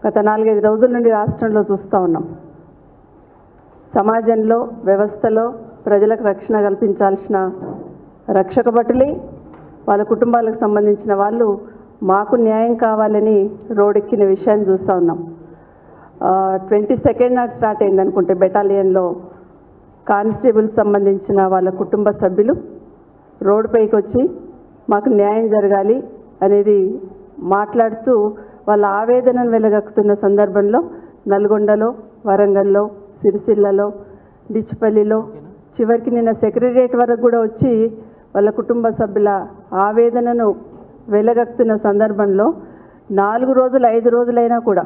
గత నాలుగైదు రోజుల నుండి రాష్ట్రంలో చూస్తూ ఉన్నాం సమాజంలో వ్యవస్థలో ప్రజలకు రక్షణ కల్పించాల్సిన రక్షక భటులే వాళ్ళ కుటుంబాలకు సంబంధించిన వాళ్ళు మాకు న్యాయం కావాలని రోడెక్కిన విషయాన్ని చూస్తూ ఉన్నాం ట్వంటీ సెకండ్ నాట్ స్టార్ట్ అయింది అనుకుంటే బెటాలియన్లో కానిస్టేబుల్ సంబంధించిన వాళ్ళ కుటుంబ సభ్యులు రోడ్డుపైకి వచ్చి మాకు న్యాయం జరగాలి అనేది మాట్లాడుతూ వాళ్ళ ఆవేదనను వెలగక్కుతున్న సందర్భంలో నల్గొండలో వరంగల్లో సిరిసిల్లలో డిచ్చిపల్లిలో చివరికి నిన్న సెక్రటరియట్ వరకు కూడా వచ్చి వాళ్ళ కుటుంబ సభ్యుల ఆవేదనను వెలగక్కుతున్న సందర్భంలో నాలుగు రోజులు ఐదు రోజులైనా కూడా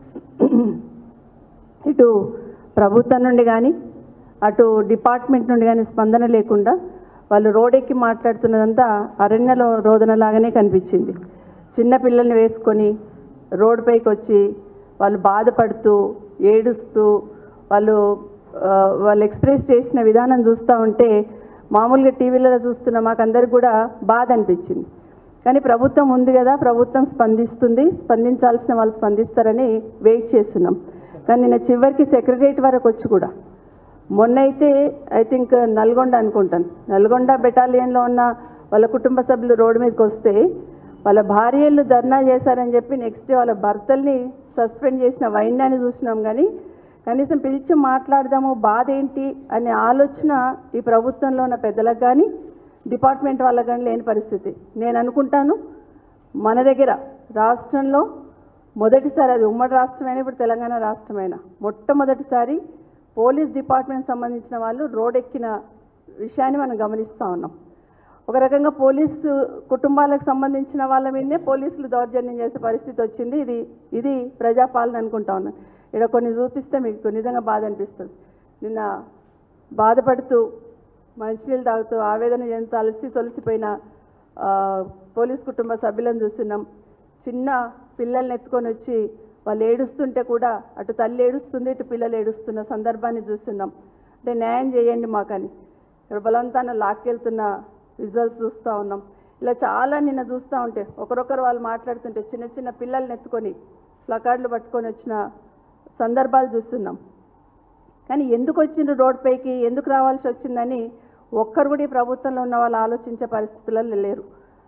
ఇటు ప్రభుత్వం నుండి కానీ అటు డిపార్ట్మెంట్ నుండి కానీ స్పందన లేకుండా వాళ్ళు రోడెక్కి మాట్లాడుతున్నదంతా అరణ్యలో రోదనలాగానే కనిపించింది చిన్న పిల్లల్ని వేసుకొని రోడ్డుపైకి వచ్చి వాళ్ళు బాధపడుతూ ఏడుస్తూ వాళ్ళు ఆ, వాళ్ళు ఎక్స్ప్రెస్ చేసిన విధానం చూస్తూ ఉంటే మామూలుగా టీవీలలో చూస్తున్న మాకందరికి కూడా బాధ అనిపించింది కానీ ప్రభుత్వం ఉంది కదా ప్రభుత్వం స్పందిస్తుంది స్పందించాల్సిన వాళ్ళు స్పందిస్తారని వెయిట్ చేస్తున్నాం కానీ నిన్న చివరికి సెక్రటరియట్ వరకు వచ్చి కూడా మొన్న అయితే ఐ థింక్ నల్గొండ అనుకుంటాను నల్గొండ బెటాలియన్లో ఉన్న వాళ్ళ కుటుంబ సభ్యులు రోడ్డు మీదకి వస్తే వాళ్ళ భార్యలు ధర్నా చేశారని చెప్పి నెక్స్ట్ డే వాళ్ళ భర్తల్ని సస్పెండ్ చేసిన వైన్యాన్ని చూసినాం కానీ కనీసం పిలిచి మాట్లాడదాము బాధ ఏంటి అనే ఆలోచన ఈ ప్రభుత్వంలో ఉన్న పెద్దలకు కానీ డిపార్ట్మెంట్ వాళ్ళకి కానీ లేని పరిస్థితి నేను అనుకుంటాను మన దగ్గర రాష్ట్రంలో మొదటిసారి అది ఉమ్మడి రాష్ట్రమైనా ఇప్పుడు తెలంగాణ రాష్ట్రమైనా మొట్టమొదటిసారి పోలీస్ డిపార్ట్మెంట్ సంబంధించిన వాళ్ళు రోడ్డెక్కిన విషయాన్ని మనం గమనిస్తూ ఉన్నాం ఒక రకంగా పోలీసు కుటుంబాలకు సంబంధించిన వాళ్ళ మీదనే పోలీసులు దౌర్జన్యం చేసే పరిస్థితి వచ్చింది ఇది ఇది ప్రజాపాలన అనుకుంటా ఉన్నాను ఇక్కడ కొన్ని చూపిస్తే మీకు నిజంగా బాధ అనిపిస్తుంది నిన్న బాధపడుతూ మంచినీళ్ళు తాగుతూ ఆవేదన చెందుతూ అలసి సొలిసిపోయిన ఆ, పోలీస్ కుటుంబ సభ్యులను చూస్తున్నాం చిన్న పిల్లల్ని ఎత్తుకొని వచ్చి వాళ్ళు ఏడుస్తుంటే కూడా అటు తల్లి ఏడుస్తుంది ఇటు పిల్లలు ఏడుస్తున్న సందర్భాన్ని చూస్తున్నాం అంటే న్యాయం చేయండి మాకని ఇక్కడ బలవంతాన లాక్కెళ్తున్న విజువల్స్ చూస్తూ ఉన్నాం ఇలా చాలా నిన్న చూస్తూ ఉంటే ఒకరొకరు వాళ్ళు మాట్లాడుతుంటే చిన్న చిన్న పిల్లల్ని ఎత్తుకొని ప్లకార్డులు పట్టుకొని వచ్చిన సందర్భాలు చూస్తున్నాం కానీ ఎందుకు వచ్చిండ్రు రోడ్డుపైకి ఎందుకు రావాల్సి వచ్చిందని ఒక్కరు కూడా ఈ ప్రభుత్వంలో ఉన్న వాళ్ళు ఆలోచించే పరిస్థితులలో లేరు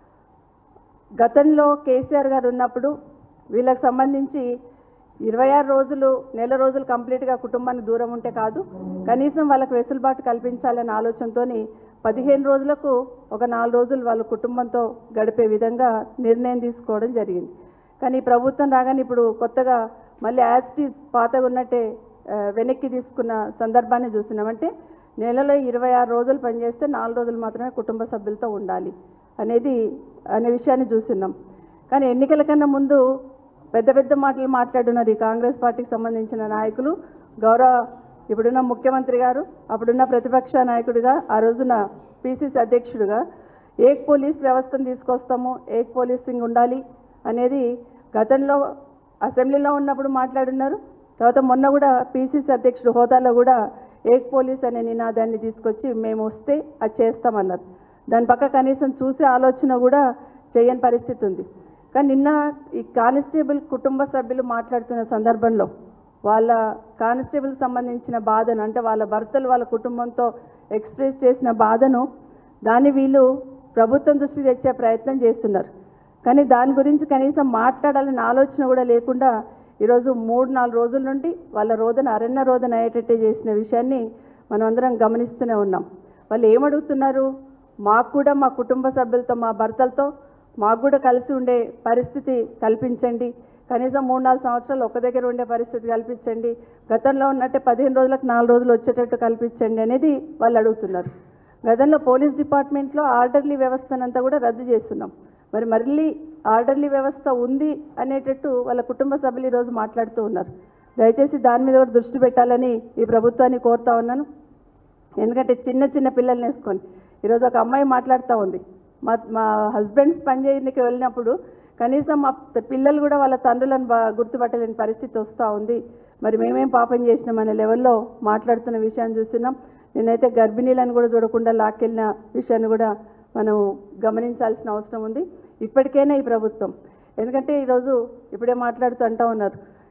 గతంలో కేసీఆర్ గారు ఉన్నప్పుడు వీళ్ళకి సంబంధించి ఇరవై ఆరు రోజులు నెల రోజులు కంప్లీట్గా కుటుంబానికి దూరం ఉంటే కాదు కనీసం వాళ్ళకి వెసులుబాటు కల్పించాలనే ఆలోచనతో పదిహేను రోజులకు ఒక నాలుగు రోజులు వాళ్ళ కుటుంబంతో గడిపే విధంగా నిర్ణయం తీసుకోవడం జరిగింది కానీ ఈ ప్రభుత్వం రాగానే ఇప్పుడు కొత్తగా మళ్ళీ యాజ్ ఇట్ ఈజ్ పాతగా ఉన్నట్టే ఆ, వెనక్కి తీసుకున్న సందర్భాన్ని చూస్తున్నాం అంటే నెలలో ఇరవై ఆరు రోజులు పనిచేస్తే నాలుగు రోజులు మాత్రమే కుటుంబ సభ్యులతో ఉండాలి అనేది అనే విషయాన్ని చూస్తున్నాం కానీ ఎన్నికల కన్నా ముందు పెద్ద పెద్ద మాటలు మాట్లాడున్నారు ఈ కాంగ్రెస్ పార్టీకి సంబంధించిన నాయకులు గౌరవ ఇప్పుడున్న ముఖ్యమంత్రి గారు అప్పుడున్న ప్రతిపక్ష నాయకుడిగా ఆ రోజున పిసిసి అధ్యక్షుడిగా ఏక్ పోలీస్ వ్యవస్థను తీసుకొస్తాము ఏక్ పోలీసింగ్ ఉండాలి అనేది గతంలో అసెంబ్లీలో ఉన్నప్పుడు మాట్లాడున్నారు తర్వాత మొన్న కూడా పిసిసి అధ్యక్షుడు హోదాలో కూడా ఏక్ పోలీస్ అనే నినాదాన్ని తీసుకొచ్చి మేము వస్తే అది చేస్తామన్నారు దాని పక్క కనీసం చూసే ఆలోచన కూడా చేయని పరిస్థితి ఉంది కానీ నిన్న ఈ కానిస్టేబుల్ కుటుంబ సభ్యులు మాట్లాడుతున్న సందర్భంలో వాళ్ళ కానిస్టేబుల్ సంబంధించిన బాధను అంటే వాళ్ళ భర్తలు వాళ్ళ కుటుంబంతో ఎక్స్ప్రెస్ చేసిన బాధను దాన్ని వీళ్ళు ప్రభుత్వం దృష్టికి తెచ్చే ప్రయత్నం చేస్తున్నారు కానీ దాని గురించి కనీసం మాట్లాడాలనే ఆలోచన కూడా లేకుండా ఈరోజు మూడు నాలుగు రోజుల నుండి వాళ్ళ రోదన అరణ్య రోదన అయ్యేటట్టే చేసిన విషయాన్ని మనం అందరం గమనిస్తూనే ఉన్నాం వాళ్ళు ఏమడుగుతున్నారు మాకు కూడా మా కుటుంబ సభ్యులతో మా భర్తలతో మాకు కూడా కలిసి ఉండే పరిస్థితి కల్పించండి కనీసం మూడు నాలుగు సంవత్సరాలు ఒక దగ్గర ఉండే పరిస్థితి కల్పించండి గతంలో ఉన్నట్టే పదిహేను రోజులకు నాలుగు రోజులు వచ్చేటట్టు కల్పించండి అనేది వాళ్ళు అడుగుతున్నారు గతంలో పోలీస్ డిపార్ట్మెంట్లో ఆర్డర్లీ వ్యవస్థనంతా కూడా రద్దు చేస్తున్నాం మరి మళ్ళీ ఆర్డర్లీ వ్యవస్థ ఉంది అనేటట్టు వాళ్ళ కుటుంబ సభ్యులు ఈరోజు మాట్లాడుతూ ఉన్నారు దయచేసి దాని మీద కూడా దృష్టి పెట్టాలని ఈ ప్రభుత్వాన్ని కోరుతా ఉన్నాను ఎందుకంటే చిన్న చిన్న పిల్లల్ని వేసుకొని ఈరోజు ఒక అమ్మాయి మాట్లాడుతూ ఉంది మా మా హస్బెండ్స్ పనిచేయడానికి వెళ్ళినప్పుడు కనీసం మా త- పిల్లలు కూడా వాళ్ళ తండ్రులను బా గుర్తుపట్టలేని పరిస్థితి వస్తూ ఉంది మరి మేమేం పాపం చేసినాం అనే లెవెల్లో మాట్లాడుతున్న విషయాన్ని చూస్తున్నాం నేనైతే గర్భిణీలను కూడా చూడకుండా లాక్కెళ్ళిన విషయాన్ని కూడా మనం గమనించాల్సిన అవసరం ఉంది ఇప్పటికైనా ఈ ప్రభుత్వం ఎందుకంటే ఈరోజు ఇప్పుడే మాట్లాడుతూ అంటా ఉన్నారు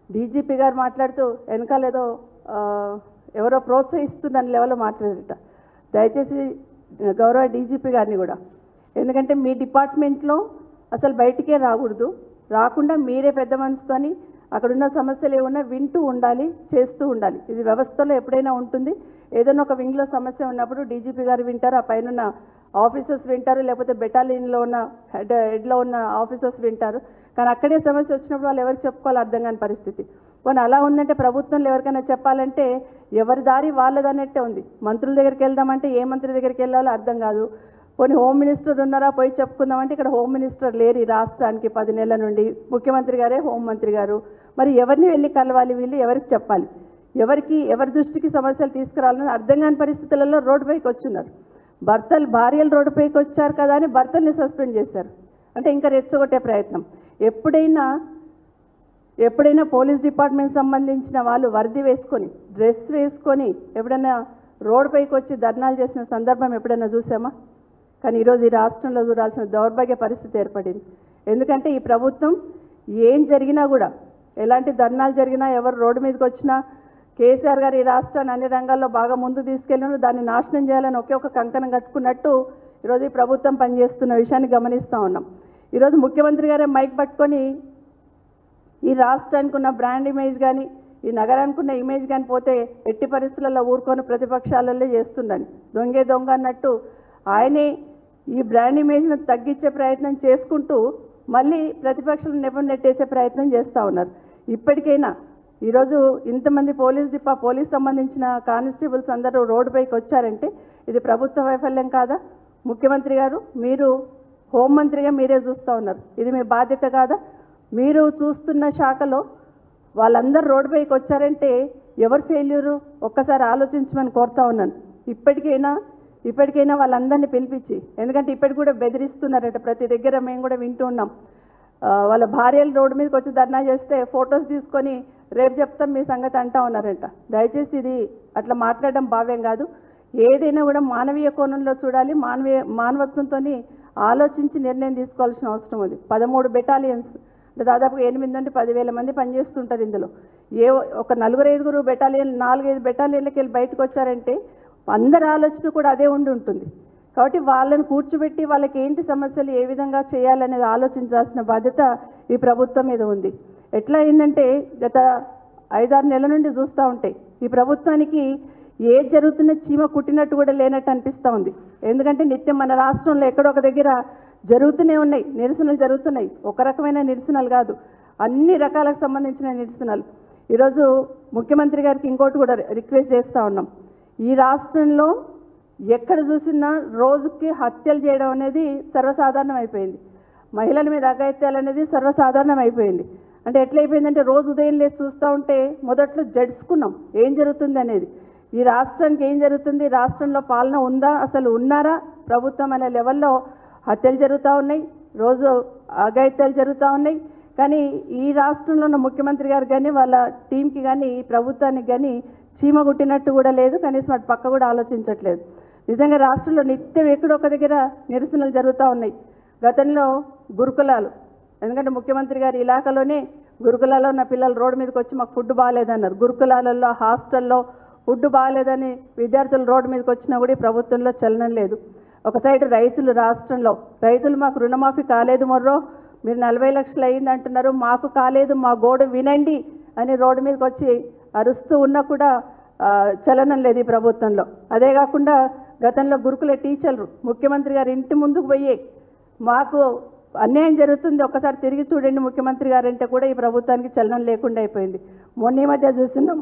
డీజీపీ గారు మాట్లాడుతూ వెనకాల ఏదో ఆ, ఎవరో ప్రోత్సహిస్తున్న లెవెల్లో మాట్లాడారట దయచేసి గౌరవ డీజీపీ గారిని కూడా ఎందుకంటే మీ డిపార్ట్మెంట్లో అసలు బయటికే రాకూడదు రాకుండా మీరే పెద్ద మనసుతోని అక్కడున్న సమస్యలు ఏమన్నా వింటూ ఉండాలి చేస్తూ ఉండాలి ఇది వ్యవస్థలో ఎప్పుడైనా ఉంటుంది ఏదైనా ఒక వింగ్లో సమస్య ఉన్నప్పుడు డీజీపీ గారు వింటారు ఆ పైన ఆఫీసర్స్ వింటారు లేకపోతే బెటాలియన్లో ఉన్న హెడ్ హెడ్లో ఉన్న ఆఫీసర్స్ వింటారు కానీ అక్కడే సమస్య వచ్చినప్పుడు వాళ్ళు ఎవరికి చెప్పుకోవాలి అర్థం కాని పరిస్థితి పోనీ అలా ఉందంటే ప్రభుత్వంలో ఎవరికైనా చెప్పాలంటే ఎవరి దారి వాళ్ళదన్నట్టే ఉంది మంత్రుల దగ్గరికి వెళ్దామంటే ఏ మంత్రి దగ్గరికి వెళ్ళాలో అర్థం కాదు పోనీ హోమ్ మినిస్టర్ ఉన్నారా పోయి చెప్పుకుందామంటే ఇక్కడ హోమ్ మినిస్టర్ లేరు ఈ రాష్ట్రానికి పది నెలల నుండి ముఖ్యమంత్రి గారే హోం మంత్రి గారు మరి ఎవరిని వెళ్ళి కలవాలి వీళ్ళు ఎవరికి చెప్పాలి ఎవరికి ఎవరి దృష్టికి సమస్యలు తీసుకురావాలని అర్థం కాని పరిస్థితులలో రోడ్డుపైకి వచ్చున్నారు భర్తలు భార్యలు రోడ్డుపైకి వచ్చారు కదా అని భర్తల్ని సస్పెండ్ చేశారు అంటే ఇంకా రెచ్చగొట్టే ప్రయత్నం ఎప్పుడైనా ఎప్పుడైనా పోలీస్ డిపార్ట్మెంట్ సంబంధించిన వాళ్ళు వర్ది వేసుకొని డ్రెస్ వేసుకొని ఎప్పుడైనా రోడ్డుపైకి వచ్చి ధర్నాలు చేసిన సందర్భం ఎప్పుడైనా చూసామా కానీ ఈరోజు ఈ రాష్ట్రంలో చూడాల్సిన దౌర్భాగ్య పరిస్థితి ఏర్పడింది ఎందుకంటే ఈ ప్రభుత్వం ఏం జరిగినా కూడా ఎలాంటి ధర్నాలు జరిగినా ఎవరు రోడ్డు మీదకి వచ్చినా కేసీఆర్ గారు ఈ రాష్ట్రాన్ని అన్ని రంగాల్లో బాగా ముందు తీసుకెళ్ళిన దాన్ని నాశనం చేయాలని ఒకే ఒక కంకణం కట్టుకున్నట్టు ఈరోజు ఈ ప్రభుత్వం పనిచేస్తున్న విషయాన్ని గమనిస్తూ ఉన్నాం ఈరోజు ముఖ్యమంత్రి గారే మైక్ పట్టుకొని ఈ రాష్ట్రానికి ఉన్న బ్రాండ్ ఇమేజ్ కానీ ఈ నగరానికి ఉన్న ఇమేజ్ కానీ పోతే ఎట్టి పరిస్థితులలో ఊరుకొని ప్రతిపక్షాలలో చేస్తుండని దొంగే దొంగ అన్నట్టు ఆయనే ఈ బ్రాండ్ ఇమేజ్ను తగ్గించే ప్రయత్నం చేసుకుంటూ మళ్ళీ ప్రతిపక్షాలను నెపం నెట్టేసే ప్రయత్నం చేస్తూ ఉన్నారు ఇప్పటికైనా ఈరోజు ఇంతమంది పోలీస్ డిపా పోలీస్ సంబంధించిన కానిస్టేబుల్స్ అందరూ రోడ్డుపైకి వచ్చారంటే ఇది ప్రభుత్వ వైఫల్యం కాదా ముఖ్యమంత్రి గారు మీరు హోంమంత్రిగా మీరే చూస్తూ ఉన్నారు ఇది మీ బాధ్యత కాదా మీరు చూస్తున్న శాఖలో వాళ్ళందరూ రోడ్డుపైకి వచ్చారంటే ఎవరు ఫెయిల్యూరు ఒక్కసారి ఆలోచించమని కోరుతా ఉన్నాను ఇప్పటికైనా ఇప్పటికైనా వాళ్ళందరినీ పిలిపించి ఎందుకంటే ఇప్పటికి కూడా బెదిరిస్తున్నారట ప్రతి దగ్గర మేము కూడా వింటూ ఉన్నాం ఆ, వాళ్ళ భార్యలు రోడ్డు మీదకి వచ్చి ధర్నా చేస్తే ఫొటోస్ తీసుకొని రేపు చెప్తాం మీ సంగతి అంటా ఉన్నారంట దయచేసి ఇది అట్లా మాట్లాడడం భావ్యం కాదు ఏదైనా కూడా మానవీయ కోణంలో చూడాలి మానవీయ మానవత్వంతో ఆలోచించి నిర్ణయం తీసుకోవాల్సిన అవసరం ఉంది పదమూడు బెటాలియన్స్ అంటే దాదాపు ఎనిమిది నుండి పదివేల మంది పనిచేస్తుంటారు ఇందులో ఏ ఒక నలుగురు ఐదుగురు బెటాలియన్ నాలుగైదు బెటాలియన్లకి వెళ్ళి బయటకు వచ్చారంటే అందరి ఆలోచన కూడా అదే ఉండి ఉంటుంది కాబట్టి వాళ్ళని కూర్చోబెట్టి వాళ్ళకి ఏంటి సమస్యలు ఏ విధంగా చేయాలనేది ఆలోచించాల్సిన బాధ్యత ఈ ప్రభుత్వం మీద ఉంది ఎట్లా అయిందంటే గత ఐదారు నెలల నుండి చూస్తూ ఉంటాయి ఈ ప్రభుత్వానికి ఏది జరుగుతున్న చీమ కుట్టినట్టు కూడా లేనట్టు అనిపిస్తూ ఉంది ఎందుకంటే నిత్యం మన రాష్ట్రంలో ఎక్కడో ఒక దగ్గర జరుగుతూనే ఉన్నాయి నిరసనలు జరుగుతున్నాయి ఒక రకమైన నిరసనలు కాదు అన్ని రకాలకు సంబంధించిన నిరసనలు ఈరోజు ముఖ్యమంత్రి గారికి ఇంకోటి కూడా రిక్వెస్ట్ చేస్తూ ఉన్నాం ఈ రాష్ట్రంలో ఎక్కడ చూసినా రోజుకి హత్యలు చేయడం అనేది సర్వసాధారణం అయిపోయింది మహిళల మీద అఘాయిత్యాలు అనేది సర్వసాధారణం అయిపోయింది అంటే ఎట్లయిపోయిందంటే రోజు ఉదయం లేచి చూస్తూ ఉంటే మొదట్లో జడుచుకున్నాం ఏం జరుగుతుంది అనేది ఈ రాష్ట్రానికి ఏం జరుగుతుంది రాష్ట్రంలో పాలన ఉందా అసలు ఉన్నారా ప్రభుత్వం అనే లెవెల్లో హత్యలు జరుగుతూ ఉన్నాయి రోజు అఘాయిత్యాలు జరుగుతూ ఉన్నాయి కానీ ఈ రాష్ట్రంలో ఉన్న ముఖ్యమంత్రి గారు కానీ వాళ్ళ టీంకి కానీ ఈ ప్రభుత్వానికి కానీ చీమ కుట్టినట్టు కూడా లేదు కనీసం అటు పక్క కూడా ఆలోచించట్లేదు నిజంగా రాష్ట్రంలో నిత్యం ఎక్కడో ఒక దగ్గర నిరసనలు జరుగుతూ ఉన్నాయి గతంలో గురుకులాలు ఎందుకంటే ముఖ్యమంత్రి గారి ఇలాకాలోనే గురుకులాల్లో ఉన్న పిల్లలు రోడ్డు మీదకి వచ్చి మాకు ఫుడ్ బాగాలేదన్నారు గురుకులాలలో హాస్టల్లో ఫుడ్ బాగాలేదని విద్యార్థులు రోడ్డు మీదకి వచ్చినా కూడా ఈ ప్రభుత్వంలో చలనం లేదు ఒక సైడ్ రైతులు రాష్ట్రంలో రైతులు మాకు రుణమాఫీ కాలేదు మొర్రో మీరు నలభై లక్షలు అయింది అంటున్నారు మాకు కాలేదు మా గోడు వినండి అని రోడ్డు మీదకి వచ్చి అరుస్తూ ఉన్నా కూడా ఆ, చలనం లేదు ఈ ప్రభుత్వంలో అదే కాకుండా గతంలో గురుకుల టీచర్లు ముఖ్యమంత్రి గారు ఇంటి ముందుకు పోయి మాకు అన్యాయం జరుగుతుంది ఒక్కసారి తిరిగి చూడండి ముఖ్యమంత్రి గారు అంటే కూడా ఈ ప్రభుత్వానికి చలనం లేకుండా అయిపోయింది మొన్న ఈ మధ్య చూస్తున్నాం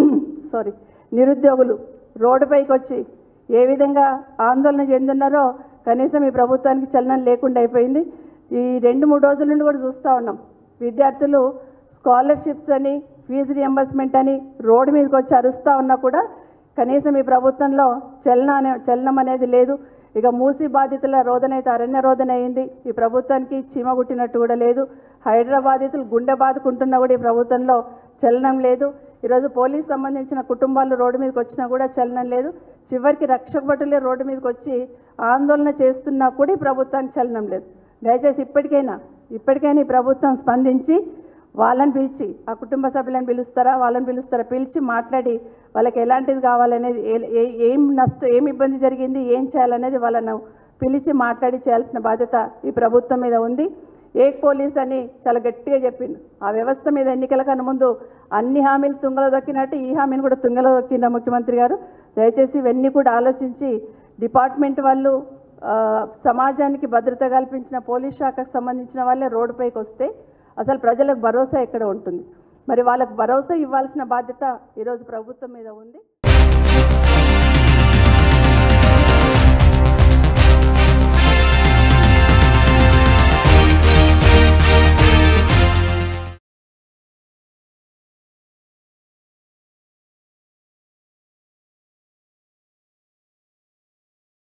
సారీ నిరుద్యోగులు రోడ్డుపైకి వచ్చి ఏ విధంగా ఆందోళన చెందున్నారో కనీసం ఈ ప్రభుత్వానికి చలనం లేకుండా అయిపోయింది ఈ రెండు మూడు రోజుల నుండి కూడా చూస్తూ ఉన్నాం విద్యార్థులు స్కాలర్షిప్స్ అని ఫీజు రియంబర్స్మెంట్ అని రోడ్డు మీదకి వచ్చి అరుస్తూ ఉన్నా కూడా కనీసం ఈ ప్రభుత్వంలో చలన అనే చలనం అనేది లేదు ఇక మూసి బాధితుల రోదన అయితే అరణ్య రోదన అయింది ఈ ప్రభుత్వానికి చీమ కుట్టినట్టు కూడా లేదు హైదరాబాధితులు గుండె బాదుకుంటున్నా కూడా ఈ ప్రభుత్వంలో చలనం లేదు ఈరోజు పోలీస్ సంబంధించిన కుటుంబాలు రోడ్డు మీదకి వచ్చినా కూడా చలనం లేదు చివరికి రక్షక భటులే రోడ్డు మీదకి వచ్చి ఆందోళన చేస్తున్నా కూడా ఈ ప్రభుత్వానికి చలనం లేదు దయచేసి ఇప్పటికైనా ఇప్పటికైనా ఈ ప్రభుత్వం స్పందించి వాళ్ళని పిలిచి ఆ కుటుంబ సభ్యులను పిలుస్తారా వాళ్ళని పిలుస్తారా పిలిచి మాట్లాడి వాళ్ళకి ఎలాంటిది కావాలనేది ఏ- ఏ- ఏం నష్టం ఏం ఇబ్బంది జరిగింది ఏం చేయాలనేది వాళ్ళను పిలిచి మాట్లాడి చేయాల్సిన బాధ్యత ఈ ప్రభుత్వం మీద ఉంది ఏక్ పోలీస్ అని చాలా గట్టిగా చెప్పిండు ఆ వ్యవస్థ మీద ఎన్నికల కన్నా ముందు అన్ని హామీలు తుంగలో దొక్కినట్టు ఈ హామీని కూడా తుంగలో దొక్కిన ముఖ్యమంత్రి గారు దయచేసి ఇవన్నీ కూడా ఆలోచించి డిపార్ట్మెంట్ వాళ్ళు ఆ, సమాజానికి భద్రత కల్పించిన పోలీస్ శాఖకు సంబంధించిన వాళ్ళే రోడ్డుపైకి వస్తే అసలు ప్రజలకు భరోసా ఎక్కడ ఉంటుంది మరి వాళ్ళకు భరోసా ఇవ్వాల్సిన బాధ్యత ఈరోజు ప్రభుత్వం మీద ఉంది